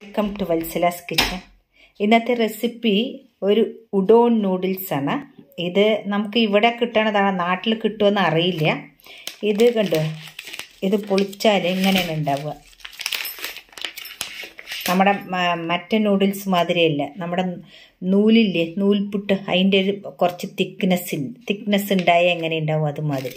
welcome to Vatsala's kitchen ഇന്നത്തെ recipe ഒരു udon noodles ആണ് ഇത് നമുക്ക് ഇവിടെ കിട്ടണതാണ് നാട്ടിൽ കിട്ടുമെന്ന് അറിയില്ല ഇത് കണ്ടോ ഇത് പൊളിച്ചാൽ ഇങ്ങനെയാണ് ഉണ്ടാവുക നമ്മുടെ മ- മറ്റേ നൂഡിൽസ് മാതിരിയല്ല നമ്മുടെ നൂലില്ലേ നൂൽപുട്ട് അതിൻ്റെ ഒരു കുറച്ച് തിക്നെസ് തിക്നെസ് ഉണ്ടായ എങ്ങനെ ഉണ്ടാവും അതുമാതിരി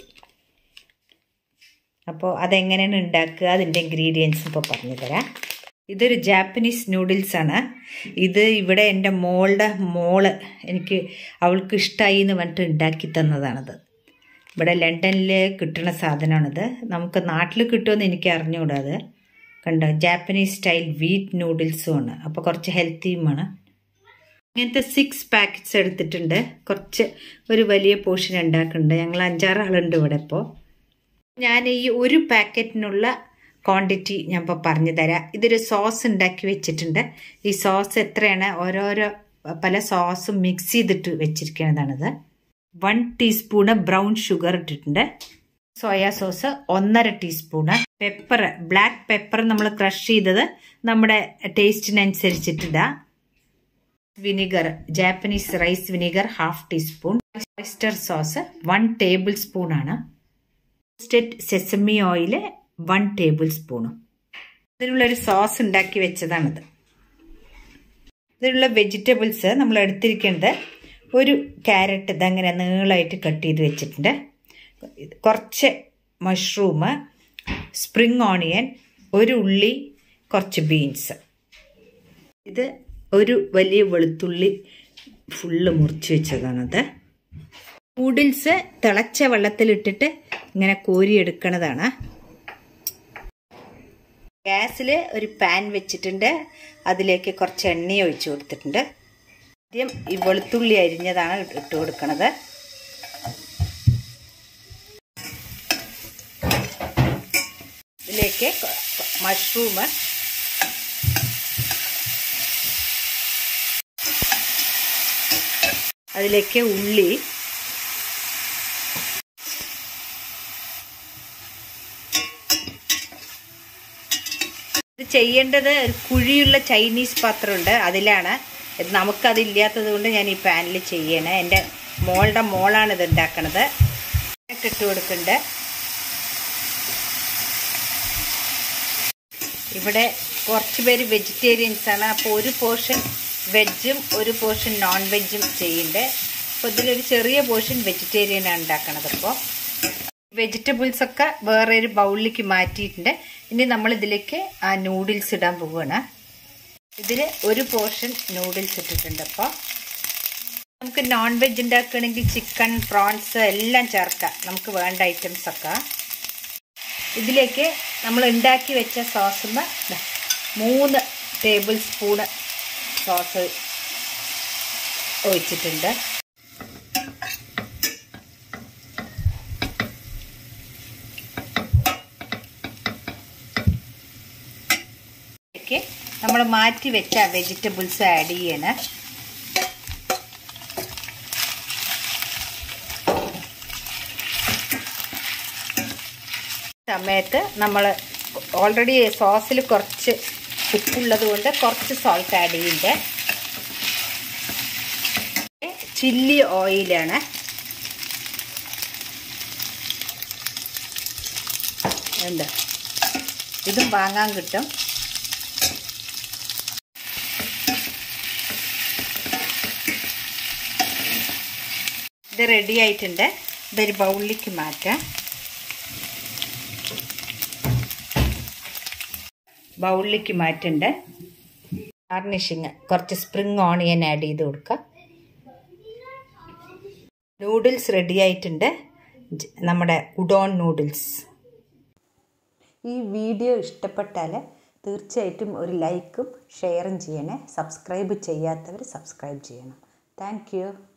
അപ്പോൾ അതെങ്ങനെയാണ് ഉണ്ടാക്കുക അതിൻ്റെ ഇൻഗ്രീഡിയൻസ് ഇപ്പോൾ പറഞ്ഞു തരാം ഇതൊരു ജാപ്പനീസ് നൂഡിൽസ് ആണ് ഇത് ഇവിടെ എൻ്റെ മോളുടെ മോള് എനിക്ക് അവൾക്ക് ഇഷ്ടമായി എന്ന് പറഞ്ഞിട്ട് ഉണ്ടാക്കി തന്നതാണത് ഇവിടെ ലണ്ടനിൽ കിട്ടുന്ന സാധനമാണിത് നമുക്ക് നാട്ടിൽ കിട്ടുമെന്ന് എനിക്ക് അറിഞ്ഞുകൂടാത് കണ്ടോ ജാപ്പനീസ് സ്റ്റൈൽ വീറ്റ് നൂഡിൽസും ആണ് അപ്പോൾ കുറച്ച് ഹെൽത്തിയുമാണ് ഇങ്ങനത്തെ സിക്സ് പാക്കറ്റ്സ് എടുത്തിട്ടുണ്ട് കുറച്ച് ഒരു വലിയ പോർഷൻ ഉണ്ടാക്കുന്നുണ്ട് ഞങ്ങൾ അഞ്ചാറ് ആളുണ്ട് ഇവിടെ ഇപ്പോൾ ഞാൻ ഈ ഒരു പാക്കറ്റിനുള്ള ക്വാണ്ടിറ്റി ഞാൻ ഇപ്പോൾ പറഞ്ഞു തരാം ഇതൊരു സോസ് ഉണ്ടാക്കി വെച്ചിട്ടുണ്ട് ഈ സോസ് എത്രയാണ് ഓരോരോ പല സോസും മിക്സ് ചെയ്തിട്ട് വെച്ചിരിക്കുന്നതാണിത് വൺ ടീസ്പൂണ് ബ്രൗൺ ഷുഗർ ഇട്ടിട്ടുണ്ട് സോയാ സോസ് ഒന്നര ടീസ്പൂണ് പെപ്പർ ബ്ലാക്ക് പെപ്പർ നമ്മൾ ക്രഷ് ചെയ്തത് നമ്മുടെ ടേസ്റ്റിനനുസരിച്ചിട്ടിടാം vinegar Japanese rice vinegar half teaspoon oyster sauce one table spoon ആണ് roasted sesame oil one table സ്പൂണും ഇതിനുള്ള ഒരു സോസ് ഉണ്ടാക്കി വെച്ചതാണിത് ഇതിനുള്ള വെജിറ്റബിൾസ് നമ്മൾ എടുത്തിരിക്കുന്നത് ഒരു ക്യാരറ്റ് ഇതങ്ങനെ നീളമായിട്ട് കട്ട് ചെയ്ത് വെച്ചിട്ടുണ്ട് കുറച്ച് മഷ്റൂം സ്പ്രിങ് ഓണിയൻ ഒരു ഉള്ളി കുറച്ച് ബീൻസ് ഇത് ഒരു വലിയ വെളുത്തുള്ളി ഫുള്ള് മുറിച്ച് വെച്ചതാണത് നൂഡിൽസ് തിളച്ച വെള്ളത്തിലിട്ടിട്ട് ഇങ്ങനെ കോരിയെടുക്കണതാണ് ഗ്യാസിൽ ഒരു പാൻ വെച്ചിട്ടുണ്ട് അതിലേക്ക് കുറച്ച് എണ്ണ ഒഴിച്ചു കൊടുത്തിട്ടുണ്ട് ആദ്യം ഈ വെളുത്തുള്ളി അരിഞ്ഞതാണ് ഇട്ട് കൊടുക്കണത് ഇതിലേക്ക് മഷ്റൂം അതിലേക്ക് ഉള്ളി ഇത് ചെയ്യേണ്ടത് ഒരു കുഴിയുള്ള ചൈനീസ് പാത്രമുണ്ട് അതിലാണ് ഇത് നമുക്കതില്ലാത്തത് കൊണ്ട് ഞാൻ ഈ പാനിൽ ചെയ്യണേ എൻ്റെ മോളുടെ മോളാണ് ഇത് ഉണ്ടാക്കണത് ഇട്ട് കൊടുക്കുന്നുണ്ട് ഇവിടെ കുറച്ച് പേര് വെജിറ്റേറിയൻസ് ആണ് അപ്പോൾ ഒരു പോർഷൻ വെജും ഒരു പോർഷൻ നോൺ വെജും ചെയ്യുന്നുണ്ട് അപ്പോൾ ഇതിലൊരു ചെറിയ പോർഷൻ വെജിറ്റേറിയനാണ് ഉണ്ടാക്കണത് അപ്പോൾ വെജിറ്റബിൾസ് ഒക്കെ വേറെ ഒരു ബൗളിലേക്ക് മാറ്റിയിട്ടുണ്ട് ഇനി നമ്മൾ ഇതിലേക്ക് ആ നൂഡിൽസ് ഇടാൻ പോവുകയാണ് ഇതിൽ ഒരു പോർഷൻ നൂഡിൽസ് ഇട്ടിട്ടുണ്ട് അപ്പോൾ നമുക്ക് നോൺ വെജ് ഉണ്ടാക്കുകയാണെങ്കിൽ ചിക്കൻ പ്രോൺസ് എല്ലാം ചേർക്കാം നമുക്ക് വേണ്ട ഐറ്റംസ് ഒക്കെ ഇതിലേക്ക് നമ്മൾ ഉണ്ടാക്കി വെച്ച സോസുമ്മ മൂന്ന് ടേബിൾ സ്പൂണ് സോസ് ഒഴിച്ചിട്ടുണ്ട് ഇതിലേക്ക് നമ്മൾ മാറ്റി വെച്ച വെജിറ്റബിൾസ് ആഡ് ചെയ്യണം സമയത്ത് നമ്മൾ ഓൾറെഡി സോസിൽ കുറച്ച് ഉപ്പുള്ളത് കൊണ്ട് കുറച്ച് സോൾട്ട് ആഡ് ചെയ്യുന്നുണ്ട് ചില്ലി ഓയിലാണ് ഉണ്ട് ഇതും വാങ്ങാൻ കിട്ടും ഇത് റെഡി ആയിട്ടുണ്ട് ഇതൊരു ബൗളിലേക്ക് മാറ്റാം ബൗളിലേക്ക് മാറ്റുണ്ട് ഗാർണിഷിങ് കുറച്ച് സ്പ്രിങ് ഓണിയൻ ആഡ് ചെയ്ത് കൊടുക്കുക നൂഡിൽസ് റെഡി ആയിട്ടുണ്ട് ജ- നമ്മുടെ ഉഡോൺ നൂഡിൽസ് ഈ വീഡിയോ ഇഷ്ടപ്പെട്ടാൽ തീർച്ചയായിട്ടും ഒരു ലൈക്കും ഷെയറും ചെയ്യണേ സബ്സ്ക്രൈബ് ചെയ്യാത്തവർ സബ്സ്ക്രൈബ് ചെയ്യണം താങ്ക്